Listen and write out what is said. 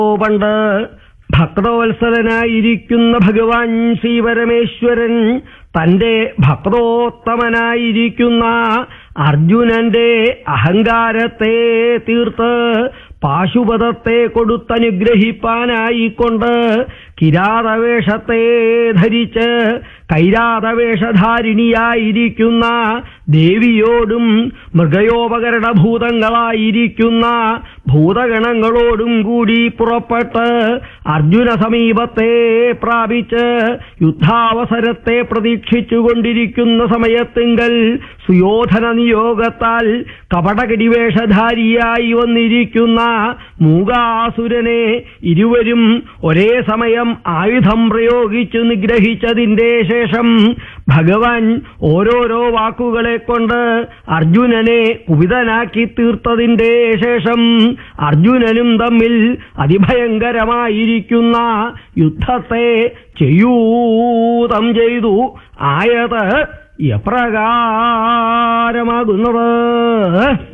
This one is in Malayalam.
പണ്ട് ഭക്തവത്സലനായിരിക്കുന്ന ഭഗവാൻ ശ്രീപരമേശ്വരൻ തന്റെ ഭക്തോത്തമനായിരിക്കുന്ന അർജുനന്റെ അഹങ്കാരത്തെ തീർത്ത് പാശുപതത്തെ കൊടുത്തനുഗ്രഹിപ്പാനായിക്കൊണ്ട് കിരാതവേഷത്തെ ധരിച്ച് കൈരാതവേഷധാരിണിയായിരിക്കുന്ന ദേവിയോടും മൃഗയോപകരണഭൂതങ്ങളായിരിക്കുന്ന ഭൂതഗണങ്ങളോടും കൂടി പുറപ്പെട്ട് അർജുന സമീപത്തെ പ്രാപിച്ച് യുദ്ധാവസരത്തെ പ്രതീക്ഷിച്ചുകൊണ്ടിരിക്കുന്ന സമയത്തിങ്കൽ സുയോധന നിയോഗത്താൽ കപടകടിവേഷധാരിയായി വന്നിരിക്കുന്ന മൂകാസുരനെ ഇരുവരും ഒരേ സമയം ആയുധം പ്രയോഗിച്ചു നിഗ്രഹിച്ചതിന്റെ ശേഷം ഭഗവാൻ ഓരോരോ വാക്കുകളെ കൊണ്ട് അർജുനനെ കുപിതനാക്കി തീർത്തതിന്റെ ശേഷം അർജുനനും തമ്മിൽ അതിഭയങ്കരമായിരിക്കുന്ന യുദ്ധത്തെ ചെയ്യൂതം ചെയ്തു ആയത് എപ്രകാരമാകുന്നത്